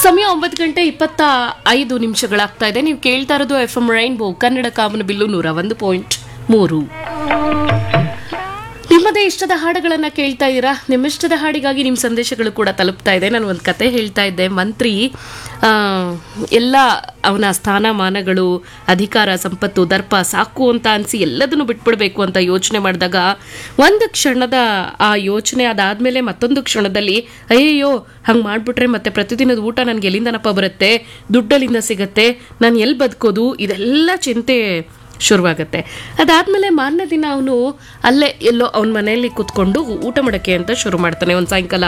ಸಮಯ ಒಂಬತ್ತು ಗಂಟೆ ಇಪ್ಪತ್ತ ಐದು ನಿಮಿಷಗಳಾಗ್ತಾ ಇದೆ ನೀವು ಕೇಳ್ತಾ ಇರೋದು ಎಫ್ ಎಂ ರೈನ್ಬೋ ಕನ್ನಡ ಕಾಮನ ಬಿಲ್ಲು ನೂರ ಒಂದು ಪಾಯಿಂಟ್ ಮೂರು ನಿಮ್ಮದೇ ಇಷ್ಟದ ಹಾಡುಗಳನ್ನ ಕೇಳ್ತಾ ಇದ್ದೀರಾ ನಿಮ್ಮ ಇಷ್ಟದ ಹಾಡಿಗಾಗಿ ನಿಮ್ಮ ಸಂದೇಶಗಳು ಕೂಡ ತಲುಪ್ತಾ ಇದೆ ನಾನು ಒಂದು ಕತೆ ಹೇಳ್ತಾ ಇದ್ದೆ ಮಂತ್ರಿ ಆ, ಎಲ್ಲ ಅವನ ಸ್ಥಾನಮಾನಗಳು ಅಧಿಕಾರ ಸಂಪತ್ತು ದರ್ಪ ಸಾಕು ಅಂತ ಅನಿಸಿ ಎಲ್ಲದನ್ನು ಬಿಟ್ಬಿಡ್ಬೇಕು ಅಂತ ಯೋಚನೆ ಮಾಡಿದಾಗ ಒಂದು ಕ್ಷಣದ ಆ ಯೋಚನೆ ಅದಾದ್ಮೇಲೆ ಮತ್ತೊಂದು ಕ್ಷಣದಲ್ಲಿ ಅಯ್ಯಯ್ಯೋ ಹಂಗೆ ಮಾಡ್ಬಿಟ್ರೆ ಮತ್ತೆ ಪ್ರತಿದಿನದ ಊಟ ನನಗೆ ಎಲ್ಲಿಂದನಪ್ಪ ಬರುತ್ತೆ ದುಡ್ಡಲ್ಲಿಂದ ಸಿಗತ್ತೆ ನಾನು ಎಲ್ಲಿ ಬದುಕೋದು ಇದೆಲ್ಲ ಚಿಂತೆ ಶುರುವಾಗುತ್ತೆ ಅದಾದ್ಮೇಲೆ ಮಾರನೇ ದಿನ ಅವನು ಅಲ್ಲೇ ಎಲ್ಲೋ ಅವನ ಮನೆಯಲ್ಲಿ ಕೂತ್ಕೊಂಡು ಊಟ ಮಾಡೋಕ್ಕೆ ಅಂತ ಶುರು ಮಾಡ್ತಾನೆ ಒಂದು ಸಾಯಂಕಾಲ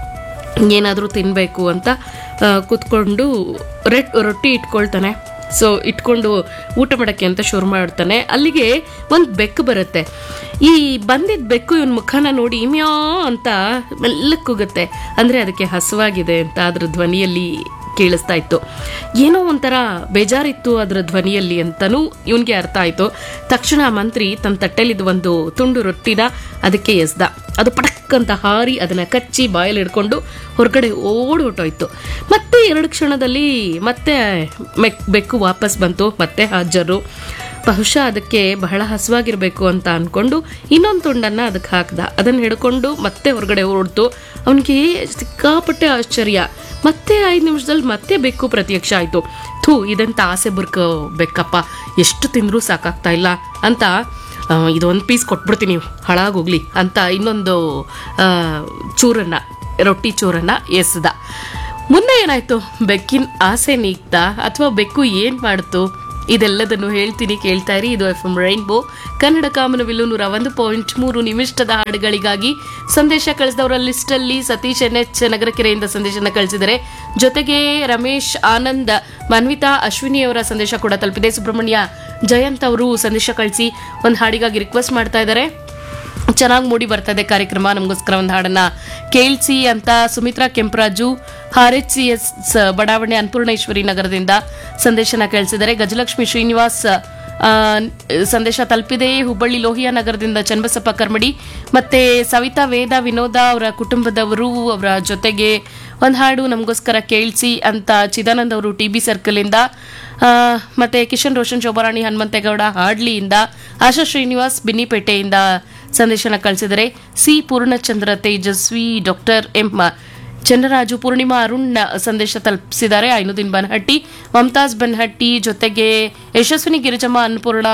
ಏನಾದರೂ ತಿನ್ನಬೇಕು ಅಂತ ಆ, ಕೂತ್ಕೊಂಡು ರೆಟ್ ರೊಟ್ಟಿ ಇಟ್ಕೊಳ್ತಾನೆ ಸೊ ಇಟ್ಕೊಂಡು ಊಟ ಮಾಡೋಕ್ಕೆ ಅಂತ ಶುರು ಮಾಡ್ತಾನೆ ಅಲ್ಲಿಗೆ ಒಂದು ಬೆಕ್ಕು ಬರುತ್ತೆ ಈ ಬಂದಿದ್ದ ಬೆಕ್ಕು ಇವನ ಮುಖನ ನೋಡಿ ಮ್ಯಾ ಅಂತ ಮೆಲ್ಲಕ್ಕೆ ಕೂಗುತ್ತೆ ಅಂದರೆ ಅದಕ್ಕೆ ಹಸುವಾಗಿದೆ ಅಂತ ಅದ್ರ ಧ್ವನಿಯಲ್ಲಿ ಕೇಳಿಸ್ತಾ ಇತ್ತು ಏನೋ ಒಂಥರ ಬೇಜಾರಿತ್ತು ಅದರ ಧ್ವನಿಯಲ್ಲಿ ಅಂತನೂ ಇವನಿಗೆ ಅರ್ಥ ಆಯ್ತು ತಕ್ಷಣ ಆ ಮಂತ್ರಿ ತನ್ನ ತಟ್ಟೆಲಿದ್ದ ಒಂದು ತುಂಡು ರೊಟ್ಟಿನ ಅದಕ್ಕೆ ಎಸ್ದ ಅದು ಪಟಕ್ ಅಂತ ಹಾರಿ ಅದನ್ನ ಕಚ್ಚಿ ಬಾಯಲ್ಲಿ ಹಿಡ್ಕೊಂಡು ಹೊರಗಡೆ ಓಡಿ ಹೊಟ್ಟೋಯ್ತು ಮತ್ತೆ ಎರಡು ಕ್ಷಣದಲ್ಲಿ ಮತ್ತೆ ಮೆಕ್ ಬೆಕ್ಕು ವಾಪಸ್ ಬಂತು ಮತ್ತೆ ಹಾಜರು ಬಹುಶಃ ಅದಕ್ಕೆ ಬಹಳ ಹಸುವಾಗಿರ್ಬೇಕು ಅಂತ ಅನ್ಕೊಂಡು ಇನ್ನೊಂದು ತುಂಡನ್ನ ಅದಕ್ಕೆ ಹಾಕ್ದ ಅದನ್ನ ಹಿಡ್ಕೊಂಡು ಮತ್ತೆ ಹೊರಗಡೆ ಓಡ್ತು ಅವನಿಗೆ ಸಿಕ್ಕಾಪಟ್ಟೆ ಆಶ್ಚರ್ಯ ಮತ್ತೆ ಐದು ನಿಮಿಷದಲ್ಲಿ ಮತ್ತೆ ಬೆಕ್ಕು ಪ್ರತ್ಯಕ್ಷ ಆಯ್ತು ಥೂ ಇದಂತ ಆಸೆ ಬುರ್ಕ ಬೆಕ್ಕಪ್ಪ ಎಷ್ಟು ತಿಂದರೂ ಸಾಕಾಗ್ತಾ ಇಲ್ಲ ಅಂತ ಆ, ಇದೊಂದು ಪೀಸ್ ಕೊಟ್ಬಿಡ್ತೀನಿ ಹಾಳಾಗೋಗ್ಲಿ ಅಂತ ಇನ್ನೊಂದು ಆ, ಚೂರನ್ನ ರೊಟ್ಟಿ ಚೂರನ್ನ ಎಸ್ದ ಮುಂದೆ ಏನಾಯ್ತು ಬೆಕ್ಕಿನ ಆಸೆ ನೀಗ್ತಾ ಅಥವಾ ಬೆಕ್ಕು ಏನ್ ಮಾಡ್ತು ಇದೆಲ್ಲದನ್ನು ಹೇಳ್ತೀನಿ ಕೇಳ್ತಾ ಇರಿ ಇದು ಎಫ್ ಎಂ ರೈನ್ಬೋ ಕನ್ನಡ ಕಾಮನವಿಲ್ಲು ನೂರ ಒಂದು ಪಾಯಿಂಟ್ ಮೂರು ನಿಮಿಷದ ಹಾಡುಗಳಿಗಾಗಿ ಸಂದೇಶ ಕಳಿಸಿದವರ ಲಿಸ್ಟಲ್ಲಿ ಸತೀಶ್ ಎನ್ ಎಚ್ ನಗರಕೆರೆಯಿಂದ ಸಂದೇಶನ ಕಳಿಸಿದರೆ ಜೊತೆಗೆ ರಮೇಶ್ ಆನಂದ್ ಮನ್ವಿತಾ ಅಶ್ವಿನಿ ಅವರ ಸಂದೇಶ ಕೂಡ ತಲುಪಿದೆ ಸುಬ್ರಹ್ಮಣ್ಯ ಜಯಂತ್ ಅವರು ಸಂದೇಶ ಕಳಿಸಿ ಒಂದು ಹಾಡಿಗಾಗಿ ರಿಕ್ವೆಸ್ಟ್ ಮಾಡ್ತಾ ಇದ್ದಾರೆ ಚೆನ್ನಾಗಿ ಮೂಡಿ ಬರ್ತಾ ಇದೆ ಕಾರ್ಯಕ್ರಮ ನಮಗೋಸ್ಕರ ಒಂದು ಹಾಡನ್ನ ಕೇಳಿಸಿ ಅಂತ Sumitra Kemparaju R H C S ಬಡಾವಣೆ ಅನ್ನಪೂರ್ಣೇಶ್ವರಿ ನಗರದಿಂದ ಸಂದೇಶನ ಕಳಿಸಿದ್ದಾರೆ ಗಜಲಕ್ಷ್ಮಿ ಶ್ರೀನಿವಾಸ್ ಆ, ಸಂದೇಶ ತಲುಪಿದೆ ಹುಬ್ಬಳ್ಳಿ ಲೋಹಿಯಾ ನಗರದಿಂದ ಚನ್ನಬಸಪ್ಪ ಕರ್ಮಡಿ ಮತ್ತೆ ಸವಿತಾ ವೇದ ವಿನೋದ ಅವರ ಕುಟುಂಬದವರು ಅವರ ಜೊತೆಗೆ ಒಂದು ಹಾಡು ನಮಗೋಸ್ಕರ ಕೇಳಿಸಿ ಅಂತ ಚಿದಾನಂದ್ ಅವರು ಟಿ ಬಿ ಸರ್ಕಲಿಂದ ಆ, ಮತ್ತೆ ಕಿಶನ್ ರೋಷನ್ ಶೋಭಾರಾಣಿ ಹನುಮಂತೇಗೌಡ ಹಾಡ್ಲಿಯಿಂದ ಆಶಾ ಶ್ರೀನಿವಾಸ್ ಬಿನ್ನಿಪೇಟೆಯಿಂದ ಸಂದೇಶನ ಕಳಿಸಿದರೆ C Poornachandra Tejaswi doctor M Chandraraju Poornima Arun ಸಂದೇಶ ತಲುಪಿಸಿದ್ದಾರೆ ಐನುದ್ದೀನ್ ಬನ್ಹಟ್ಟಿ ಮಮತಾಜ್ ಬನ್ಹಟ್ಟಿ ಜೊತೆಗೆ ಯಶಸ್ವಿನಿ ಗಿರಿಜಮ್ಮ ಅನ್ನಪೂರ್ಣ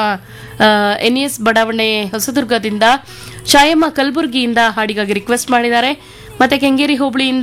ಎನ್ ಎಸ್ ಬಡಾವಣೆ ಹೊಸದುರ್ಗದಿಂದ ಶಾಯಮ್ಮ ಕಲಬುರ್ಗಿಯಿಂದ ಹಾಡಿಗಾಗಿ ರಿಕ್ವೆಸ್ಟ್ ಮಾಡಿದ್ದಾರೆ ಮತ್ತೆ ಕೆಂಗೇರಿ ಹೋಬಳಿಯಿಂದ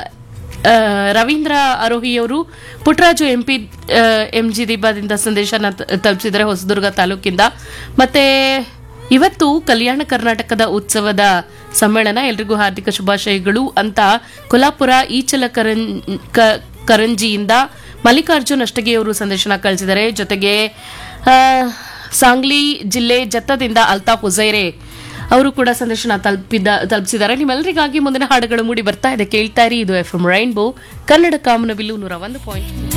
ಆ, ರವೀಂದ್ರ ಆರೋಹಿಯವರು Puttaraju M P M G ದೀಪದಿಂದ ಸಂದೇಶನ ತ- ತಲುಪಿಸಿದರೆ ಹೊಸದುರ್ಗ ತಾಲೂಕಿಂದ ಮತ್ತೆ ಇವತ್ತು ಕಲ್ಯಾಣ ಕರ್ನಾಟಕದ ಉತ್ಸವದ ಸಮ್ಮೇಳನ ಎಲ್ರಿಗೂ ಹಾರ್ದಿಕ ಶುಭಾಶಯಗಳು ಅಂತ ಕೊಲ್ಹಾಪುರ ಈಚಲ ಕರಂ ಕ- ಕರಂಜಿಯಿಂದ ಮಲ್ಲಿಕಾರ್ಜುನ್ ಅಷ್ಟಗಿಯವರು ಸಂದೇಶನ ಕಳಿಸಿದ್ದಾರೆ ಜೊತೆಗೆ ಆ, ಸಾಂಗ್ಲಿ ಜಿಲ್ಲೆ ಜತ್ತದಿಂದ ಅಲ್ತಾಫ್ ಹುಸೈರೆ ಅವರು ಕೂಡ ಸಂದೇಶನ ತಲುಪಿದ ತಲುಪಿಸಿದ್ದಾರೆ ನಿಮ್ಮೆಲ್ಲರಿಗಾಗಿ ಮುಂದಿನ ಹಾಡುಗಳು ಮೂಡಿ ಬರ್ತಾ ಇದೆ ಕೇಳ್ತಾ ಇರಿ ಇದು ಎಫ್ ಎಂ ರೈನ್ಬೋ ಕನ್ನಡ ಕಾಮನಬಿಲ್ಲು ನೂರ ಒಂದು ಪಾಯಿಂಟ್